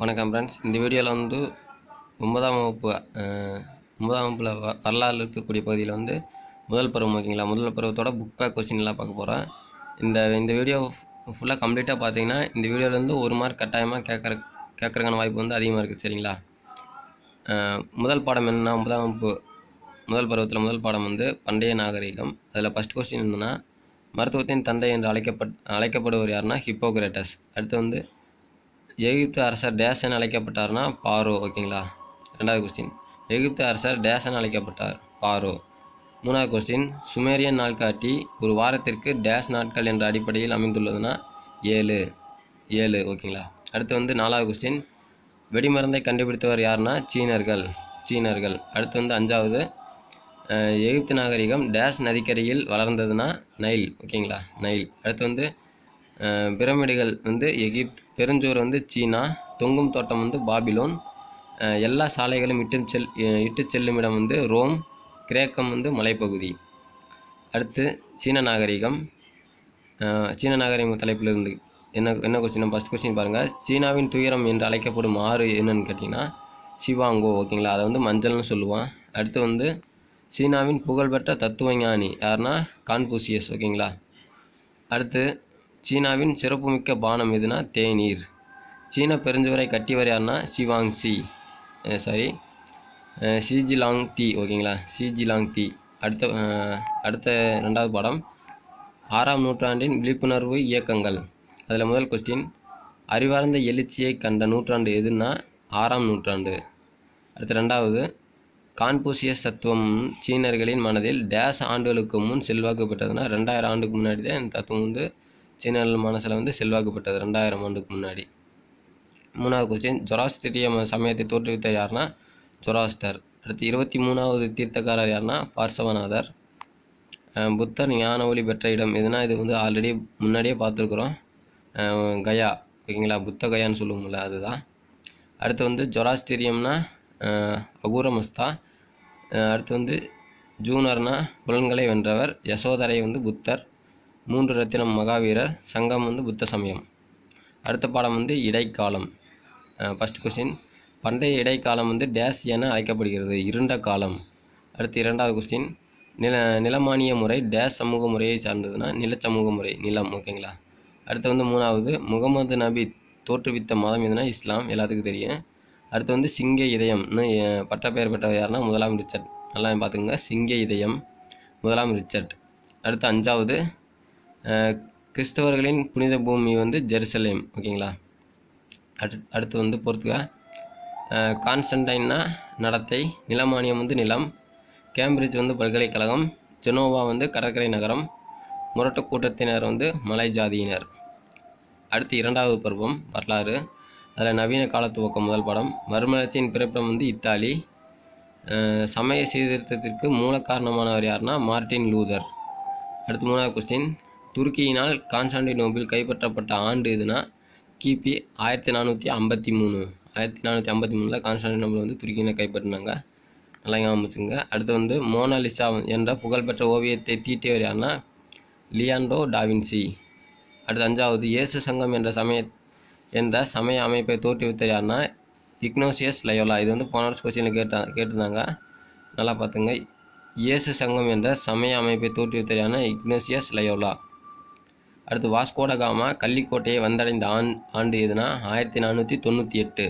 வணக்கம் ஃப்ரெண்ட்ஸ் இந்த வீடியோவில் வந்து ஒன்பதாம் வகுப்பு அஹ், ஒன்பதாம் வகுப்பில் வ வரலாறு இருக்கக்கூடிய பகுதியில் வந்து முதல் பருவம் ஓகேங்களா முதல் பருவத்தோட புக் பேக் கொஸ்டின்லாம் பார்க்க போகிறோம் இந்த இந்த வீடியோ ஃபுல்லாக கம்ப்ளீட்டாக பார்த்தீங்கன்னா இந்த வீடியோலேருந்து ஒரு மார்க் கட்டாயமாக கேட்குற கேட்குறக்கான வாய்ப்பு வந்து அதிகமாக இருக்குது சரிங்களா அஹ், முதல் பாடம் என்னன்னா ஒன்பதாம் வகுப்பு முதல் பருவத்தில் முதல் பாடம் வந்து பண்டைய நாகரிகம் அதில் ஃபஸ்ட் கொஸ்டின் என்னன்னா மருத்துவத்தின் தந்தை என்று அழைக்கப்பட் அழைக்கப்படுவர் யாருன்னா ஹிப்போக்ரேட்டஸ் அடுத்து வந்து எகிப்து அரசர் டேஸ் என அழைக்கப்பட்டார்னா பாரோ ஓகேங்களா ரெண்டாவது கொஸ்டின் எகிப்து அரசர் டேஸ் என அழைக்கப்பட்டார் பாரோ மூணாவது கொஸ்டின் சுமேரியன் நாட்காட்டி ஒரு வாரத்திற்கு டேஸ் நாட்கள் என்ற அடிப்படையில் அமைந்துள்ளதுன்னா ஏழு ஏழு ஓகேங்களா அடுத்து வந்து நாலாவது கொஸ்டின் வெடிமருந்தை கண்டுபிடித்தவர் யாருன்னா சீனர்கள் சீனர்கள் அடுத்து வந்து அஞ்சாவது அஹ், எகிப்து நாகரிகம் டேஸ் நதிக்கரையில் வளர்ந்ததுன்னா நைல் ஓகேங்களா நைல் அடுத்து வந்து அஹ், பிரமிடுகள் வந்து எகிப்த் பெருஞ்சோறு வந்து சீனா தொங்கும் தோட்டம் வந்து பாபிலோன் அஹ், எல்லா சாலைகளும் இட்டு செல் அஹ், இட்டு செல்லும் இடம் வந்து ரோம் கிரேக்கம் வந்து மலைப்பகுதி அடுத்து சீன நாகரிகம் அஹ், சீன நாகரிகம் தலைப்பில் இருந்து என்ன என்ன கொஸ்டின் ஃபஸ்ட் கொஸ்டின் பாருங்கள் சீனாவின் துயரம் என்று அழைக்கப்படும் ஆறு என்னன்னு கேட்டிங்கன்னா சிவாங்கோ ஓகேங்களா அதை வந்து மஞ்சள்னு சொல்லுவான் அடுத்து வந்து சீனாவின் புகழ்பெற்ற தத்துவஞானி யாருன்னா கான்பூசியஸ் ஓகேங்களா அடுத்து சீனாவின் சிறப்புமிக்க பானம் எதுனா தேநீர் சீன பெருஞ்சுவரை கட்டியவர் யாருன்னா சிவாங்சி சாரி ஷிஜிலாங் தி ஓகேங்களா ஷிஜிலாங் தி அடுத்த அஹ், அடுத்த ரெண்டாவது பாடம் ஆறாம் நூற்றாண்டின் விழிப்புணர்வு இயக்கங்கள் அதில் முதல் கொஸ்டின் அறிவார்ந்த எழுச்சியை கண்ட நூற்றாண்டு எதுன்னா ஆறாம் நூற்றாண்டு அடுத்து ரெண்டாவது கான்பூசியஸ் தத்துவம் சீனர்களின் மனதில் டேஸ் ஆண்டுகளுக்கு முன் செல்வாக்கு பெற்றதுன்னா ரெண்டாயிரம் ஆண்டுக்கு முன்னாடி தான் இந்த தத்துவம் வந்து சீனர்கள் மனசில் வந்து செல்வாக்கு பெற்றது ரெண்டாயிரம் ஆண்டுக்கு முன்னாடி மூணாவது கொஸ்டின் ஜொராஸ்திரிய ம- சமயத்தை தோற்றுவித்த யாருன்னா ஜொராஸ்டர் அடுத்து இருபத்தி மூணாவது தீர்த்தக்காரர் யாருன்னா பார்சவநாதர் அஹ் புத்தர் ஞான ஒளி பெற்ற இடம் எதுனா இது வந்து ஆல்ரெடி முன்னாடியே பார்த்துருக்குறோம் அஹ் கயா ஓகேங்களா புத்த கயான்னு சொல்லுவோம்ல அதுதான் அடுத்து வந்து ஜொராஸ்திரியம்னா அஹ் அகூரமஸ்தா அஹ் அடுத்து வந்து ஜூனர்னா புலன்களை வென்றவர் யசோதரை வந்து புத்தர் மூன்று ரத்தினம் மகாவீரர் சங்கம் வந்து புத்த சமயம் அடுத்த பாடம் வந்து இடைக்காலம் ஃபஸ்ட் கொஸ்டின் பண்டைய இடைக்காலம் வந்து டேஸ் என அழைக்கப்படுகிறது இருண்ட காலம் அடுத்து இரண்டாவது கொஸ்டின் நில நிலமானிய முறை டேஸ் சமூக முறையை சார்ந்ததுன்னா நிலச்சமூக முறை நிலம் ஓகேங்களா அடுத்து வந்து மூணாவது முகமது நபி தோற்றுவித்த மதம் எதுனா இஸ்லாம் எல்லாத்துக்கும் தெரியும் அடுத்து வந்து சிங்க இதயம்னு அஹ், பட்டப்பெயர் பெற்றவர் யாருன்னா முதலாம் ரிச்சர்ட் நல்லா பார்த்துங்க சிங்க இதயம் முதலாம் ரிச்சர்ட் அடுத்து அஞ்சாவது அஹ், கிறிஸ்தவர்களின் புனித பூமி வந்து ஜெருசலேம் ஓகேங்களா அடுத்து அடுத்து வந்து பொறுத்துக்க அஹ், கான்ஸ்டன்டைன்னா நடத்தை நிலமானியம் வந்து நிலம் கேம்பிரிட்ஜ் வந்து பல்கலைக்கழகம் ஜெனோவா வந்து கடற்கரை நகரம் முரட்டு கூட்டத்தினர் வந்து மலை ஜாதியினர் அடுத்து இரண்டாவது பருவம் வரலாறு அதில் நவீன கால துவக்கம் முதல் படம் மறுமலர்ச்சியின் பிறப்பிடம் வந்து இத்தாலி அஹ், சமய சீர்திருத்தத்திற்கு மூல காரணமானவர் யாருன்னா மார்ட்டின் லூதர் அடுத்து மூணாவது கொஸ்டின் துருக்கியினால் கான்ஸ்டாண்டினோபிள் கைப்பற்றப்பட்ட ஆண்டு எதுனா கிபி ஆயிரத்தி நானூற்றி ஐம்பத்தி மூணு ஆயிரத்தி நானூற்றி ஐம்பத்தி மூணில் கான்ஸ்டாண்டினோபிள் வந்து துருக்கியினை கைப்பற்றினாங்க நல்லா ஞாபகம் வச்சுங்க அடுத்து வந்து மோனாலிசா என்ற புகழ்பெற்ற ஓவியத்தை தீட்டியவர் யாருன்னா லியாண்டோ டாவின்சி அடுத்து அஞ்சாவது இயேசு சங்கம் என்ற சமய என்ற சமய அமைப்பை தோற்றுவித்தவர் யாருன்னா இக்னோசியஸ் லயோலா இது வந்து போன வருஷம் கொஸ்டினில் கேட்டா கேட்டிருந்தாங்க நல்லா பார்த்துங்க இயேசு சங்கம் என்ற சமய அமைப்பை தோற்றுவித்தவர் யாருன்னா இக்னோசியஸ் லயோலா அடுத்து வாஸ்கோட காமா கள்ளிக்கோட்டையை வந்தடைந்த ஆண் ஆண்டு எதுனா ஆயிரத்தி நானூற்றி தொண்ணூற்றி எட்டு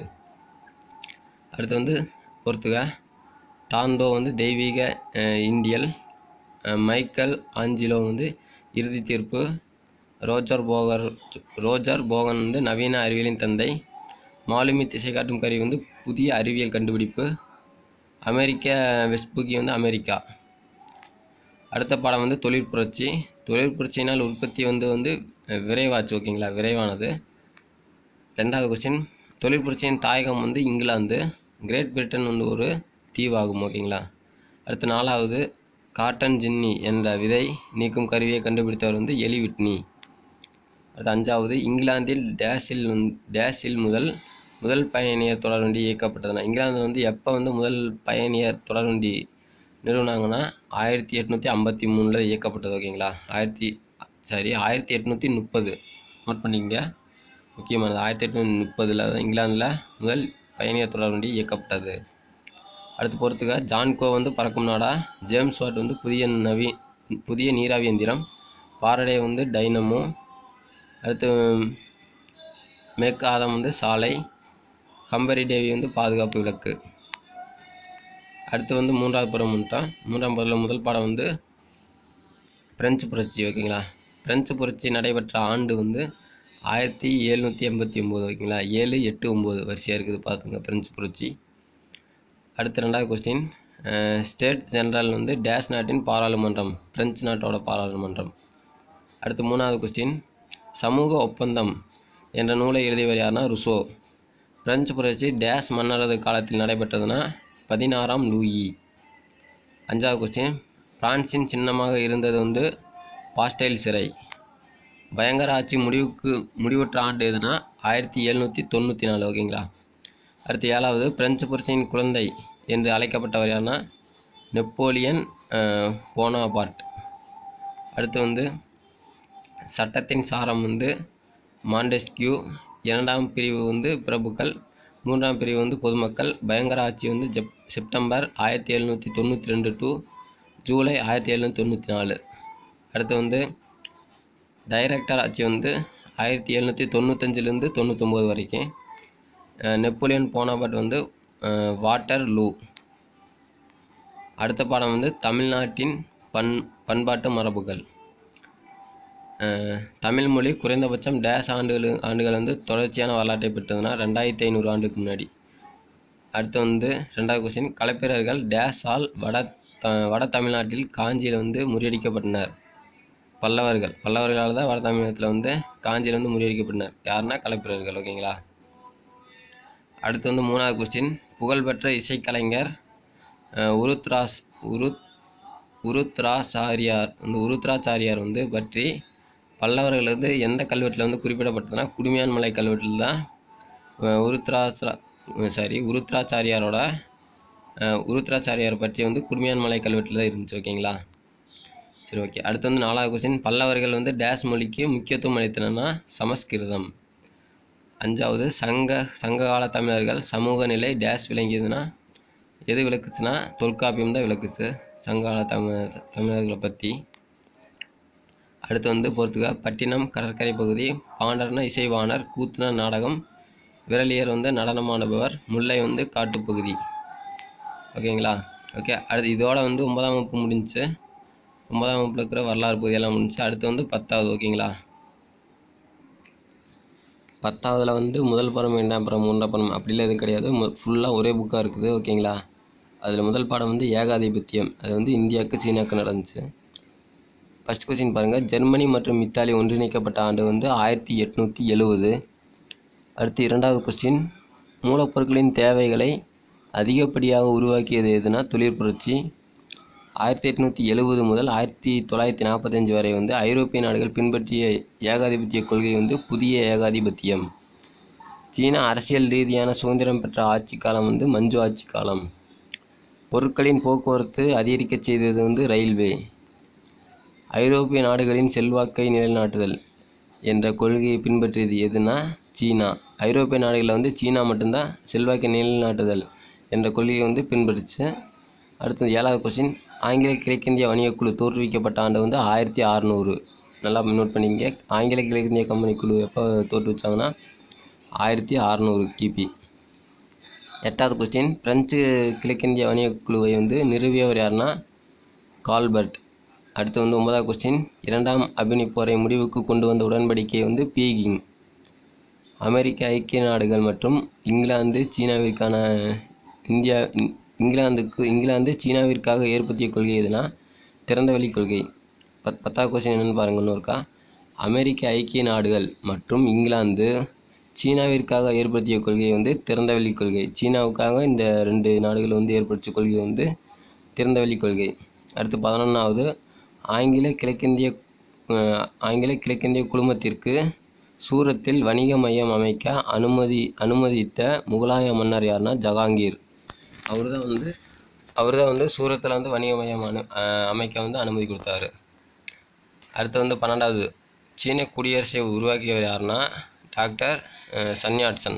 அடுத்து வந்து பொறுத்துக டாந்தோ வந்து தெய்வீக அஹ், இந்தியல் அஹ், மைக்கேல் ஆஞ்சிலோ வந்து இறுதி தீர்ப்பு ரோஜர் போகர் ரோஜர் போகன் வந்து நவீன அறிவியலின் தந்தை மாலுமி திசை காட்டும் கருவி வந்து புதிய அறிவியல் கண்டுபிடிப்பு அமெரிக்க வெஸ்ட்புக்கி வந்து அமெரிக்கா அடுத்த பாடம் வந்து தொழிற்புரட்சி தொழிற்புரட்சியினால் உற்பத்தி வந்து வந்து அஹ், விரைவாச்சு ஓகேங்களா விரைவானது ரெண்டாவது கொஸ்டின் தொழிற்புரட்சியின் தாயகம் வந்து இங்கிலாந்து கிரேட் பிரிட்டன் வந்து ஒரு தீவாகும் ஓகேங்களா அடுத்து நாலாவது காட்டன் ஜின்னி என்ற விதை நீக்கும் கருவியை கண்டுபிடித்தவர் வந்து எலி விட்னி அடுத்து அஞ்சாவது இங்கிலாந்தில் டேஷில் வந்து டேஷில் முதல் முதல் பயணியர் தொடர்வண்டி இயக்கப்பட்டதுன்னா இங்கிலாந்தில் வந்து எப்போ வந்து முதல் பயணியர் தொடர்வண்டி நிறுவனாங்கன்னா ஆயிரத்தி எட்நூற்றி ஐம்பத்தி மூணில் இயக்கப்பட்டது ஓகேங்களா ஆயிரத்தி சாரி ஆயிரத்தி எட்நூற்றி முப்பது நோட் பண்ணிக்கங்க முக்கியமானது ஆயிரத்தி எட்நூற்றி முப்பதில் இங்கிலாந்தில் முதல் பயணியர் தொடர் வண்டி இயக்கப்பட்டது அடுத்து பொறுத்துக்க ஜான்கோ வந்து பறக்கும் நாடா ஜேம்ஸ் வாட் வந்து புதிய நவி புதிய நீராவி எந்திரம் பாரடே வந்து டைனமோ அடுத்து மேற்கு ஆதம் வந்து சாலை கம்பரி தேவி வந்து பாதுகாப்பு விளக்கு அடுத்து வந்து மூன்றாவது பருவம் வந்துட்டோம் மூன்றாம் பருவம் முதல் பாடம் வந்து பிரெஞ்சு புரட்சி ஓகேங்களா பிரெஞ்சு புரட்சி நடைபெற்ற ஆண்டு வந்து ஆயிரத்தி எழுநூற்றி எண்பத்தி ஒம்பது ஓகேங்களா ஏழு எட்டு ஒம்பது வரிசையாக இருக்குது பார்த்துங்க பிரெஞ்சு புரட்சி அடுத்த ரெண்டாவது கொஸ்டின் ஸ்டேட் ஜெனரல் வந்து டேஷ் நாட்டின் பாராளுமன்றம் பிரெஞ்சு நாட்டோட பாராளுமன்றம் அடுத்து மூணாவது கொஸ்டின் சமூக ஒப்பந்தம் என்ற நூலை எழுதியவர் யாருன்னா ருசோ பிரெஞ்சு புரட்சி டேஷ் மன்னரது காலத்தில் நடைபெற்றதுன்னா பதினாறாம் லூயி அஞ்சாவது கொஸ்டின் பிரான்சின் சின்னமாக இருந்தது வந்து பாஸ்டைல் சிறை பயங்கர ஆட்சி முடிவுக்கு முடிவுற்ற ஆண்டு எதுனா ஆயிரத்தி எழுநூற்றி தொண்ணூற்றி நாலு ஓகேங்களா அடுத்து ஏழாவது பிரெஞ்சு புரட்சியின் குழந்தை என்று அழைக்கப்பட்டவர் யாருன்னா நெப்போலியன் போனாபார்ட் அடுத்து வந்து சட்டத்தின் சாரம் வந்து மாண்டெஸ்கியூ இரண்டாம் பிரிவு வந்து பிரபுக்கள் மூன்றாம் பிரிவு வந்து பொதுமக்கள் பயங்கர ஆட்சி வந்து ஜெப் செப்டம்பர் ஆயிரத்தி எழுநூற்றி தொண்ணூற்றி ரெண்டு டு ஜூலை ஆயிரத்தி எழுநூற்றி தொண்ணூற்றி நாலு அடுத்து வந்து டைரக்டர் ஆட்சி வந்து ஆயிரத்தி எழுநூற்றி தொண்ணூத்தஞ்சிலேருந்து தொண்ணூத்தொம்பது வரைக்கும் அஹ் நெப்போலியன் போனாபாட் வந்து அஹ் வாட்டர் லூ அடுத்த பாடம் வந்து தமிழ்நாட்டின் பண் பண்பாட்டு மரபுகள் அஹ் தமிழ் மொழி குறைந்தபட்சம் டேஷ் ஆண்டுகள் ஆண்டுகள் வந்து தொடர்ச்சியான வரலாற்றை பெற்றதுன்னா ரெண்டாயிரத்தி ஐநூறு ஆண்டுக்கு முன்னாடி அடுத்து வந்து ரெண்டாவது கொஸ்டின் களப்பிரர்கள் டேஷால் வட த வட தமிழ்நாட்டில் காஞ்சியில் வந்து முறியடிக்கப்பட்டனர் பல்லவர்கள் பல்லவர்களால் தான் வட தமிழகத்தில் வந்து காஞ்சியில் வந்து முறியடிக்கப்பட்டனர் யாருன்னா களப்பிரர்கள் ஓகேங்களா அடுத்து வந்து மூணாவது கொஸ்டின் புகழ்பெற்ற இசைக்கலைஞர் அஹ், உருத்ராஸ் உருத் உருத்ராச்சாரியார் வந்து உருத்ராச்சாரியார் வந்து பற்றி பல்லவர்கள் வந்து எந்த கல்வெட்டில் வந்து குறிப்பிடப்பட்டதுன்னா குடுமியான்மலை கல்வெட்டில் தான் அஹ், உருத்ராச்சா சாரி உருத்ராச்சாரியாரோட அஹ், உருத்ராச்சாரியார் பற்றி வந்து குடுமியான்மலை கல்வெட்டில் தான் இருந்துச்சு ஓகேங்களா சரி ஓகே அடுத்து வந்து நாலாவது கொஸ்டின் பல்லவர்கள் வந்து டேஷ் மொழிக்கு முக்கியத்துவம் அளித்தனா சமஸ்கிருதம் அஞ்சாவது சங்க சங்ககால தமிழர்கள் சமூக நிலை டேஷ் விளங்கியதுன்னா எது விளக்குச்சுன்னா தொல்காப்பியம் தான் விளக்குச்சு சங்ககால தமிழ் தமிழர்களை பற்றி அடுத்து வந்து பொறுத்துக்க பட்டினம் கடற்கரை பகுதி பாண்டர்னா இசைவாணர் கூத்துனா நாடகம் விரலியர் வந்து நடனமாடுபவர் முல்லை வந்து காட்டுப்பகுதி ஓகேங்களா ஓகே அடுத்து இதோட வந்து ஒன்பதாம் வகுப்பு முடிஞ்சுச்சு ஒன்பதாம் வகுப்பில் இருக்கிற வரலாறு பகுதியெல்லாம் முடிஞ்சுச்சு அடுத்து வந்து பத்தாவது ஓகேங்களா பத்தாவதுல வந்து முதல் படம் இரண்டாம் படம் மூன்றாம் படம் அப்படிலாம் எதுவும் கிடையாது ஃபுல்லாக ஒரே புக்காக இருக்குது ஓகேங்களா அதில் முதல் பாடம் வந்து ஏகாதிபத்தியம் அது வந்து இந்தியாவுக்கு சீனாவுக்கு நடந்துச்சு ஃபர்ஸ்ட் கொஸ்டின் பாருங்கள் ஜெர்மனி மற்றும் இத்தாலி ஒன்றிணைக்கப்பட்ட ஆண்டு வந்து ஆயிரத்தி எட்நூற்றி எழுவது அடுத்து இரண்டாவது கொஸ்டின் மூலப்பொருட்களின் தேவைகளை அதிகப்படியாக உருவாக்கியது எதுனா தொழிற் புரட்சி ஆயிரத்தி எட்நூற்றி எழுவது முதல் ஆயிரத்தி தொள்ளாயிரத்தி நாற்பத்தஞ்சு வரை வந்து ஐரோப்பிய நாடுகள் பின்பற்றிய ஏகாதிபத்திய கொள்கை வந்து புதிய ஏகாதிபத்தியம் சீனா அரசியல் ரீதியான சுதந்திரம் பெற்ற ஆட்சி காலம் வந்து மஞ்சு ஆட்சி காலம் பொருட்களின் போக்குவரத்து அதிகரிக்கச் செய்தது வந்து ரயில்வே ஐரோப்பிய நாடுகளின் செல்வாக்கை நிலைநாட்டுதல் என்ற கொள்கையை பின்பற்றியது எதுனா சீனா ஐரோப்பிய நாடுகளில் வந்து சீனா மட்டும்தான் செல்வாக்கை நிலைநாட்டுதல் என்ற கொள்கையை வந்து பின்பற்றுச்சு அடுத்தது ஏழாவது கொஸ்டின் ஆங்கில கிழக்கிந்திய வணிகக்குழு தோற்றுவிக்கப்பட்ட ஆண்டு வந்து ஆயிரத்தி அறநூறு நல்லா நோட் பண்ணிங்க ஆங்கில கிழக்கிந்திய கம்பெனி குழு எப்போ தோற்றுவிச்சாங்கன்னா ஆயிரத்தி அறநூறு கிபி எட்டாவது கொஸ்டின் பிரெஞ்சு கிழக்கிந்திய வணிகக்குழுவை வந்து நிறுவியவர் யாருன்னா கால்பர்ட் அடுத்து வந்து ஒன்பதாவது கொஸ்டின் இரண்டாம் அபினி போரை முடிவுக்கு கொண்டு வந்த உடன்படிக்கை வந்து பீகிங் அமெரிக்க ஐக்கிய நாடுகள் மற்றும் இங்கிலாந்து சீனாவிற்கான இந்தியா இங்- இங்கிலாந்துக்கு இங்கிலாந்து சீனாவிற்காக ஏற்படுத்திய கொள்கை எதுனா திறந்தவெளி கொள்கை பத் பத்தாவது கொஸ்டின் என்னென்னு பாருங்க இன்னொருக்கா அமெரிக்க ஐக்கிய நாடுகள் மற்றும் இங்கிலாந்து சீனாவிற்காக ஏற்படுத்திய கொள்கை வந்து திறந்தவெளி கொள்கை சீனாவுக்காக இந்த ரெண்டு நாடுகள் வந்து ஏற்படுத்திய கொள்கை வந்து திறந்தவெளி கொள்கை அடுத்து பதினொன்றாவது ஆங்கில கிழக்கிந்திய அஹ், ஆங்கில கிழக்கிந்திய குழுமத்திற்கு சூரத்தில் வணிக மையம் அமைக்க அனுமதி அனுமதித்த முகலாய மன்னர் யாருன்னா ஜஹாங்கீர் அவர் தான் வந்து அவர் தான் வந்து சூரத்தில் வந்து வணிக மையம் அனு அஹ், அமைக்க வந்து அனுமதி கொடுத்தாரு அடுத்து வந்து பன்னெண்டாவது சீன குடியரசை உருவாக்கியவர் யாருன்னா டாக்டர் அஹ், சன்யாட்சன்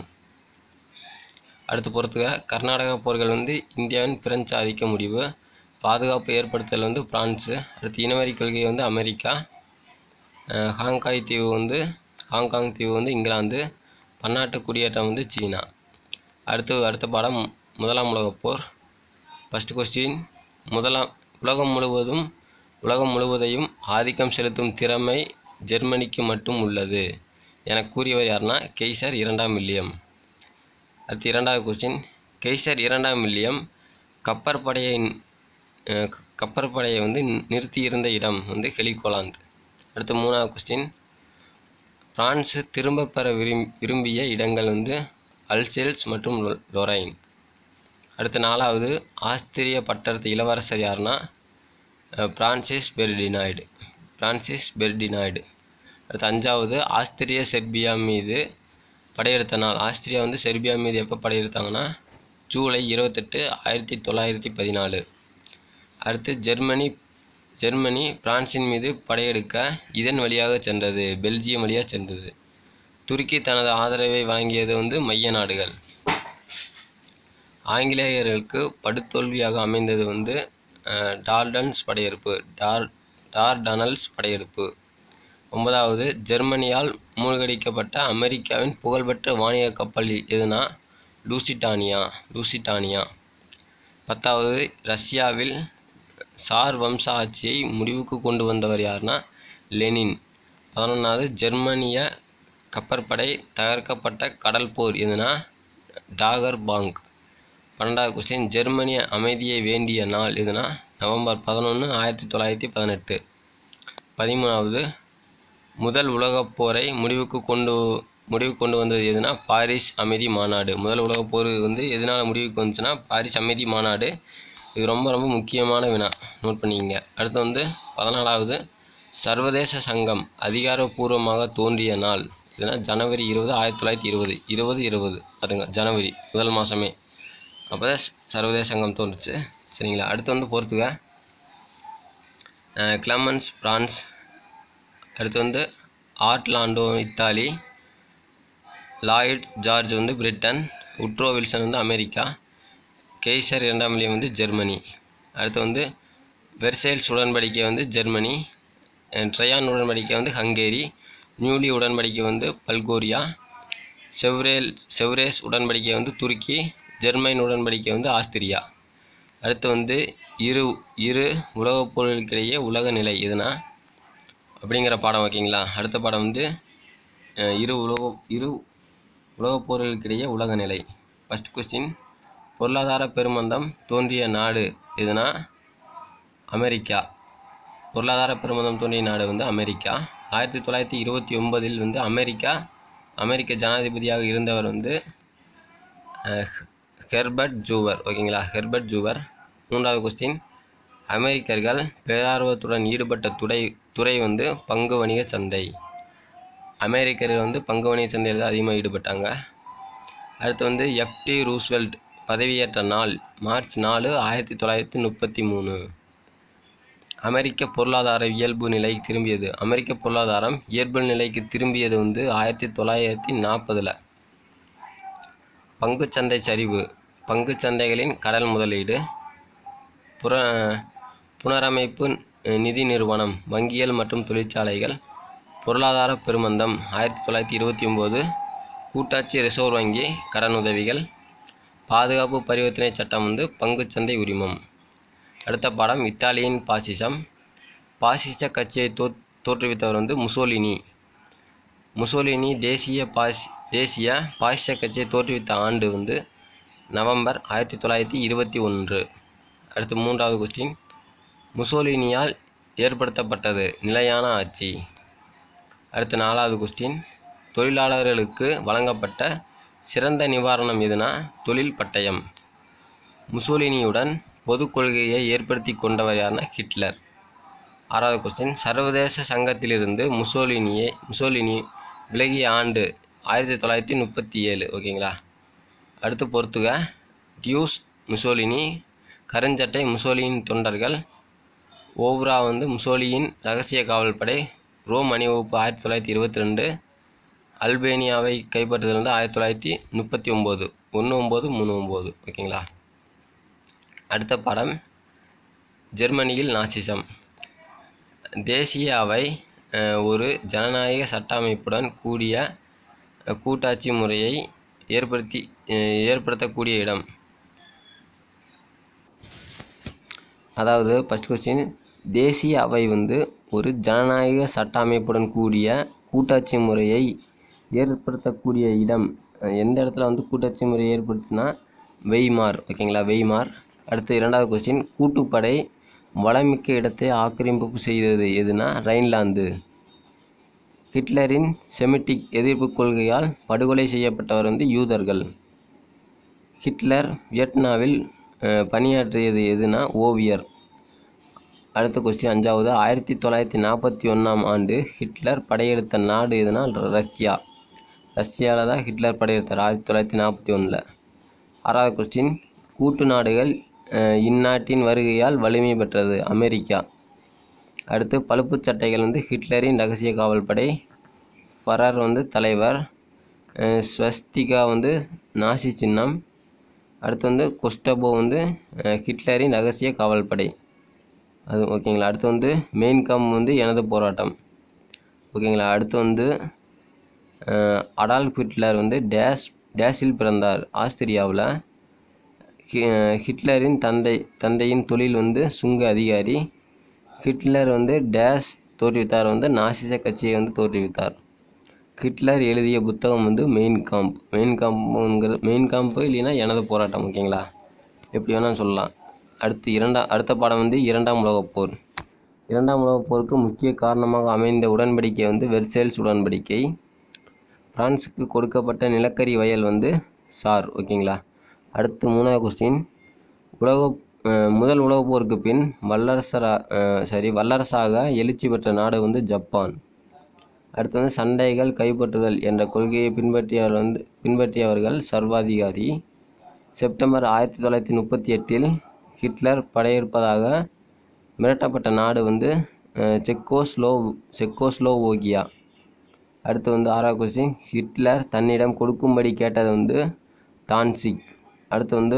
அடுத்து பொறுத்துக கர்நாடக போர்கள் வந்து இந்தியாவின் பிரெஞ்சு ஆதிக்க முடிவு பாதுகாப்பு ஏற்படுத்தல் வந்து பிரான்ஸு அடுத்து இனவரி கொள்கை வந்து அமெரிக்கா அஹ், ஹாங்காய் தீவு வந்து ஹாங்காங் தீவு வந்து இங்கிலாந்து பன்னாட்டு குடியேற்றம் வந்து சீனா அடுத்து அடுத்த பாடம் முதலாம் உலகப் போர் ஃபஸ்ட் கொஸ்டின் முதலாம் உலகம் முழுவதும் உலகம் முழுவதையும் ஆதிக்கம் செலுத்தும் திறமை ஜெர்மனிக்கு மட்டும் உள்ளது என கூறியவர் யாருன்னா கெய்சர் இரண்டாம் வில்லியம் அடுத்து இரண்டாவது கொஸ்டின் கெய்சர் இரண்டாம் வில்லியம் கப்பற்படையை அஹ், கப்பற்படையை வந்து நிறுத்தியிருந்த இடம் வந்து ஹெலிகோலாந்து அடுத்து மூணாவது கொஸ்டின் பிரான்ஸ் திரும்ப பெற விரும் விரும்பிய இடங்கள் வந்து அல்செல்ஸ் மற்றும் லொ- லொரைன் அடுத்து நாலாவது ஆஸ்திரிய பட்டத்து இளவரசர் யாருன்னா அஹ், பிரான்சிஸ் பெர்டினாய்டு பிரான்சிஸ் பெர்டினாய்டு அடுத்து அஞ்சாவது ஆஸ்திரிய செர்பியா மீது படையெடுத்த நாள் ஆஸ்திரியா வந்து செர்பியா மீது எப்போ படையெடுத்தாங்கன்னா ஜூலை இருபத்தெட்டு ஆயிரத்தி தொள்ளாயிரத்தி பதினாலு அடுத்து ஜெர்மனி ஜெர்மனி பிரான்சின் மீது படையெடுக்க இதன் வழியாக சென்றது பெல்ஜியம் வழியாக சென்றது துருக்கி தனது ஆதரவை வழங்கியது வந்து மைய நாடுகள் ஆங்கிலேயர்களுக்கு படுதோல்வியாக அமைந்தது வந்து அஹ், டால்டன்ஸ் படையெடுப்பு டார் டார்டனல்ஸ் படையெடுப்பு ஒன்பதாவது ஜெர்மனியால் மூழ்கடிக்கப்பட்ட அமெரிக்காவின் புகழ்பெற்ற வாணிக கப்பல் எதுனா லூசிட்டானியா லூசிட்டானியா பத்தாவது ரஷ்யாவில் சார் வம்ச ஆட்சியை முடிவுக்கு கொண்டு வந்தவர் யாருன்னா லெனின் பதினொன்றாவது ஜெர்மனிய கப்பற்படை தகர்க்கப்பட்ட கடல் போர் எதுனா டாகர் பாங்க் பன்னெண்டாவது கொஸ்டின் ஜெர்மனிய அமைதியை வேண்டிய நாள் எதுனா நவம்பர் பதினொன்று ஆயிரத்தி தொள்ளாயிரத்தி பதினெட்டு பதிமூணாவது முதல் உலகப் போரை முடிவுக்கு கொண்டு முடிவுக்கு கொண்டு வந்தது எதுனா பாரிஸ் அமைதி மாநாடு முதல் உலகப் போர் வந்து எதனால் முடிவுக்கு வந்துச்சுன்னா பாரிஸ் அமைதி மாநாடு இது ரொம்ப ரொம்ப முக்கியமான வினா நோட் பண்ணிக்கங்க அடுத்து வந்து பதினாலாவது சர்வதேச சங்கம் அதிகாரப்பூர்வமாக தோன்றிய நாள் இதுனா ஜனவரி இருபது ஆயிரத்தி தொள்ளாயிரத்தி இருபது இருபது இருபது அதுங்க ஜனவரி முதல் மாதமே அப்போ தான் சர்வதேச சங்கம் தோன்றுச்சு சரிங்களா அடுத்து வந்து பொறுத்துக்க கிளமன்ஸ் பிரான்ஸ் அடுத்து வந்து ஆர்ட்லாண்டோ இத்தாலி லாயிட் ஜார்ஜ் வந்து பிரிட்டன் உட்ரோ வில்சன் வந்து அமெரிக்கா கெய்சர் இரண்டாம் நிலையம் வந்து ஜெர்மனி அடுத்து வந்து வெர்சைல்ஸ் உடன்படிக்கை வந்து ஜெர்மனி அஹ் ட்ரையான் உடன்படிக்கை வந்து ஹங்கேரி நியூலி உடன்படிக்கை வந்து பல்கோரியா செவ்ரேல் செவ்ரேஸ் உடன்படிக்கை வந்து துருக்கி ஜெர்மைன் உடன்படிக்கை வந்து ஆஸ்திரியா அடுத்து வந்து இரு இரு உலகப் போர்களுக்கிடையே உலக நிலை எதுனா அப்படிங்கிற பாடம் ஓகேங்களா அடுத்த பாடம் வந்து அஹ், இரு உலக இரு உலகப் போர்களுக்கிடையே உலக நிலை ஃபஸ்ட் கொஸ்டின் பொருளாதார பெருமந்தம் தோன்றிய நாடு எதுனா அமெரிக்கா பொருளாதார பெருமந்தம் தோன்றிய நாடு வந்து அமெரிக்கா ஆயிரத்தி தொள்ளாயிரத்தி இருபத்தி ஒன்பதில் வந்து அமெரிக்கா அமெரிக்க ஜனாதிபதியாக இருந்தவர் வந்து அஹ், ஹெர்பர்ட் ஜூவர் ஓகேங்களா ஹெர்பர்ட் ஜூவர் மூன்றாவது கொஸ்டின் அமெரிக்கர்கள் பேரார்வத்துடன் ஈடுபட்ட துறை துறை வந்து பங்கு வணிக சந்தை அமெரிக்கர்கள் வந்து பங்கு வணிக சந்தையில் தான் அதிகமாக ஈடுபட்டாங்க அடுத்து வந்து எஃப்டி ரூஸ்வெல்ட் பதவியேற்ற நாள் மார்ச் நாலு ஆயிரத்தி தொள்ளாயிரத்தி முப்பத்தி மூணு அமெரிக்க பொருளாதார இயல்பு நிலை திரும்பியது அமெரிக்க பொருளாதாரம் இயல்பு நிலைக்கு திரும்பியது வந்து ஆயிரத்தி தொள்ளாயிரத்தி நாற்பதில் பங்குச்சந்தை சரிவு பங்குச்சந்தைகளின் கடல் முதலீடு புற புனரமைப்பு அஹ், நிதி நிறுவனம் வங்கிகள் மற்றும் தொழிற்சாலைகள் பொருளாதார பெருமந்தம் ஆயிரத்தி தொள்ளாயிரத்தி இருபத்தி ஒம்பது கூட்டாட்சி ரிசர்வ் வங்கி கடன் உதவிகள் பாதுகாப்பு பரிவர்த்தனை சட்டம் வந்து பங்குச்சந்தை உரிமம் அடுத்த பாடம் இத்தாலியின் பாசிசம் பாசிச கட்சியை தோ தோற்றுவித்தவர் வந்து முசோலினி முசோலினி தேசிய பாஸ் தேசிய பாசிச கட்சியை தோற்றுவித்த ஆண்டு வந்து நவம்பர் ஆயிரத்தி தொள்ளாயிரத்தி இருபத்தி ஒன்று அடுத்து மூன்றாவது கொஸ்டின் முசோலினியால் ஏற்படுத்தப்பட்டது நிலையான ஆட்சி அடுத்து நாலாவது கொஸ்டின் தொழிலாளர்களுக்கு வழங்கப்பட்ட சிறந்த நிவாரணம் எதுனா தொழில் பட்டயம் முசோலினியுடன் பொது கொள்கையை ஏற்படுத்தி கொண்டவர் யாருன்னா ஹிட்லர் ஆறாவது கொஸ்டின் சர்வதேச சங்கத்திலிருந்து முசோலினியை முசோலினி விலகிய ஆண்டு ஆயிரத்தி தொள்ளாயிரத்தி முப்பத்தி ஏழு ஓகேங்களா அடுத்து பொறுத்துக டியூஸ் முசோலினி கருஞ்சட்டை முசோலியின் தொண்டர்கள் ஓவ்ரா வந்து முசோலியின் ரகசிய காவல் படை ரோம் அணிவகுப்பு ஆயிரத்தி தொள்ளாயிரத்தி இருபத்தி ரெண்டு அல்பேனியாவை கைப்பற்றுதல் வந்து ஆயிரத்தி தொள்ளாயிரத்தி முப்பத்தி ஒம்பது ஒன்று ஒம்பது மூணு ஒம்பது ஓகேங்களா அடுத்த பாடம் ஜெர்மனியில் நாசிசம் தேசிய அவை அஹ், ஒரு ஜனநாயக சட்ட அமைப்புடன் கூடிய அஹ், கூட்டாட்சி முறையை ஏற்படுத்தி அஹ், ஏற்படுத்தக்கூடிய இடம் அதாவது ஃபஸ்ட் கொஸ்டின் தேசிய அவை வந்து ஒரு ஜனநாயக சட்ட அமைப்புடன் கூடிய கூட்டாட்சி முறையை ஏற்படுத்தக்கூடிய இடம் அஹ் எந்த இடத்துல வந்து கூட்டாட்சி முறை ஏற்படுத்துனா வெய்மார் ஓகேங்களா வெய்மார் அடுத்து இரண்டாவது கொஸ்டின் கூட்டுப்படை வளமிக்க இடத்தை ஆக்கிரமிப்பு செய்தது எதுனா ரைன்லாந்து ஹிட்லரின் செமிட்டிக் எதிர்ப்பு கொள்கையால் படுகொலை செய்யப்பட்டவர் வந்து யூதர்கள் ஹிட்லர் வியட்நாமில் அஹ், பணியாற்றியது எதுனா ஓவியர் அடுத்த கொஸ்டின் அஞ்சாவது ஆயிரத்தி தொள்ளாயிரத்தி நாற்பத்தி ஒன்றாம் ஆண்டு ஹிட்லர் படையெடுத்த நாடு எதுனா ரஷ்யா ரஷ்யாவில் தான் ஹிட்லர் படையெடுத்தார் ஆயிரத்தி தொள்ளாயிரத்தி நாற்பத்தி ஒன்றில் ஆறாவது கொஸ்டின் கூட்டு நாடுகள் அஹ், இந்நாட்டின் வருகையால் வலிமை பெற்றது அமெரிக்கா அடுத்து பழுப்புச் சட்டைகள் வந்து ஹிட்லரின் ரகசிய காவல் படை ஃபரர் வந்து தலைவர் அஹ், ஸ்வஸ்திகா வந்து நாசி சின்னம் அடுத்து வந்து கொஸ்டபோ வந்து அஹ், ஹிட்லரின் ரகசிய காவல் படை அது ஓகேங்களா அடுத்து வந்து மெயின் கம் வந்து எனது போராட்டம் ஓகேங்களா அடுத்து வந்து அஹ், அடால்ஃப் ஹிட்லர் வந்து டேஷ் டேஷில் பிறந்தார் ஆஸ்திரியாவில் ஹிட்லரின் தந்தை தந்தையின் தொழில் வந்து சுங்க அதிகாரி ஹிட்லர் வந்து டேஷ் தோற்றுவித்தார் வந்து நாசிச கட்சியை வந்து தோற்றுவித்தார் ஹிட்லர் எழுதிய புத்தகம் வந்து மெயின் காம்ப் மெயின் காம்புங்கிற மெயின் காம்பு இல்லைன்னா எனது போராட்டம் ஓகேங்களா எப்படி வேணால் சொல்லலாம் அடுத்து இரண்டாம் அடுத்த பாடம் வந்து இரண்டாம் உலகப் போர் இரண்டாம் உலகப் போருக்கு முக்கிய காரணமாக அமைந்த உடன்படிக்கை வந்து வெர்சேல்ஸ் உடன்படிக்கை பிரான்சுக்கு கொடுக்கப்பட்ட நிலக்கரி வயல் வந்து சார் ஓகேங்களா அடுத்து மூணாவது கொஸ்டின் உலக அஹ், முதல் உலகப் போருக்கு பின் வல்லரசரா சாரி வல்லரசாக எழுச்சி பெற்ற நாடு வந்து ஜப்பான் அடுத்து வந்து சண்டைகள் கைப்பற்றுதல் என்ற கொள்கையை பின்பற்றியவர் வந்து பின்பற்றியவர்கள் சர்வாதிகாரி செப்டம்பர் ஆயிரத்தி தொள்ளாயிரத்தி முப்பத்தி எட்டில் ஹிட்லர் படையெடுப்பதாக மிரட்டப்பட்ட நாடு வந்து அஹ், செக்கோஸ்லோ செக்கோஸ்லோவோகியா அடுத்து வந்து ஆறாவது கொஸ்டின் ஹிட்லர் தன்னிடம் கொடுக்கும்படி கேட்டது வந்து டான்சிக் அடுத்து வந்து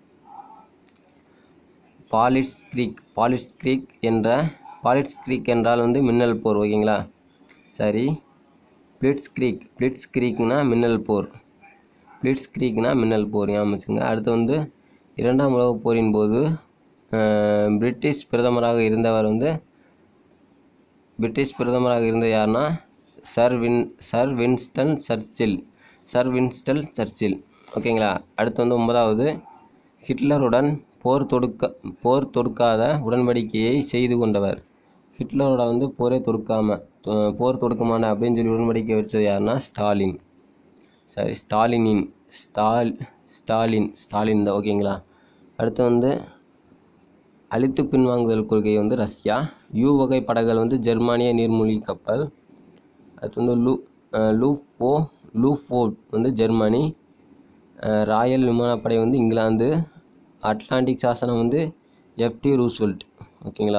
பாலிட்ஸ் கிரீக் பாலிட்ஸ் கிரீக் என்ற பாலிட்ஸ் கிரீக் என்றால் வந்து மின்னல் போர் ஓகேங்களா சரி பிளிட்ஸ் கிரீக் பிளிட்ஸ் கிரீக்னா மின்னல் போர் பிளிட்ஸ் கிரீக்னா மின்னல் போர் ஞாபகம் வச்சுங்க அடுத்து வந்து இரண்டாம் உலகப் போரின் போது அஹ், பிரிட்டிஷ் பிரதமராக இருந்தவர் வந்து பிரிட்டிஷ் பிரதமராக இருந்த யாருன்னா Sir Win Sir Winston Churchill Sir Winston Churchill ஓகேங்களா அடுத்து வந்து ஒன்பதாவது ஹிட்லருடன் போர் தொடுக்க போர் தொடுக்காத உடன்படிக்கையை செய்து கொண்டவர் ஹிட்லரோட வந்து போரே தொடுக்காம தொ- போர் தொடுக்கமான அப்படின்னு சொல்லி உடன்படிக்கை வச்சது யாருன்னா ஸ்டாலின் சரி ஸ்டாலினின் ஸ்டால் ஸ்டாலின் ஸ்டாலின் தான் ஓகேங்களா அடுத்து வந்து அழித்து பின்வாங்குதல் கொள்கை வந்து ரஷ்யா யூ வகை படகுகள் வந்து ஜெர்மானிய நீர்மூழ்கி கப்பல் அடுத்து வந்து லூ அஹ் லூஃபோ லூஃபோர்ட் வந்து ஜெர்மனி அஹ் ராயல் விமானப்படை வந்து இங்கிலாந்து அட்லாண்டிக் சாசனம் வந்து எஃப்டி ரூஸ்வெல்ட் ஓகேங்களா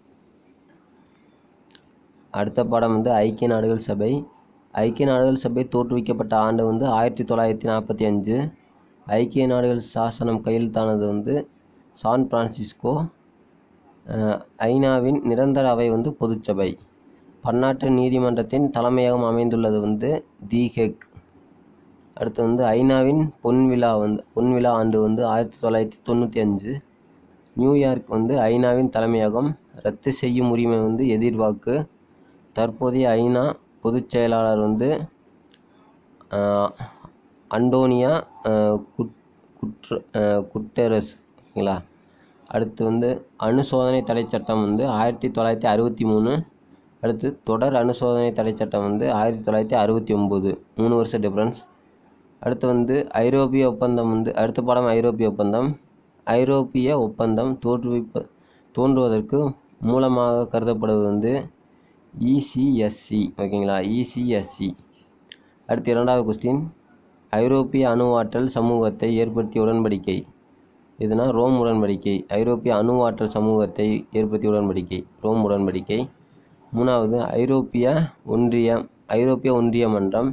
அடுத்த பாடம் வந்து ஐக்கிய நாடுகள் சபை ஐக்கிய நாடுகள் சபை தோற்றுவிக்கப்பட்ட ஆண்டு வந்து ஆயிரத்தி தொள்ளாயிரத்தி நாற்பத்தி அஞ்சு ஐக்கிய நாடுகள் சாசனம் கையெழுத்தானது வந்து சான் பிரான்சிஸ்கோ அஹ், ஐநாவின் நிரந்தர அவை வந்து பொதுச்சபை பன்னாட்டு நீதிமன்றத்தின் தலைமையகம் அமைந்துள்ளது வந்து தி ஹெக் அடுத்து வந்து ஐநாவின் பொன் விழா வந்து பொன் விழா ஆண்டு வந்து ஆயிரத்தி தொள்ளாயிரத்தி தொண்ணூற்றி அஞ்சு நியூயார்க் வந்து ஐநாவின் தலைமையகம் ரத்து செய்யும் உரிமை வந்து எதிர்வாக்கு தற்போதைய ஐநா பொதுச் செயலாளர் வந்து ஆஹ், அண்டோனியா ஆஹ், குட் குட்ர ஆஹ், குட்டெரஸ் ஓகேங்களா அடுத்து வந்து அணு சோதனை தடை சட்டம் வந்து ஆயிரத்தி தொள்ளாயிரத்தி அறுபத்தி மூணு அடுத்து தொடர் அணு சோதனை தடை சட்டம் வந்து ஆயிரத்தி தொள்ளாயிரத்தி அறுபத்தி ஒம்பது மூணு வருஷம் டிஃப்ரென்ஸ் அடுத்து வந்து ஐரோப்பிய ஒப்பந்தம் வந்து அடுத்த பாடம் ஐரோப்பிய ஒப்பந்தம் ஐரோப்பிய ஒப்பந்தம் தோற்றுவிப்ப தோன்றுவதற்கு மூலமாக கருதப்படுவது வந்து இசிஎஸ்சி ஓகேங்களா இசிஎஸ்சி அடுத்து இரண்டாவது கொஸ்டின் ஐரோப்பிய அணுவாற்றல் சமூகத்தை ஏற்படுத்திய உடன்படிக்கை இதுனா ரோம் உடன்படிக்கை ஐரோப்பிய அணுவாற்றல் சமூகத்தை ஏற்படுத்திய உடன்படிக்கை ரோம் உடன்படிக்கை மூணாவது ஐரோப்பிய ஒன்றியம் ஐரோப்பிய ஒன்றிய மன்றம்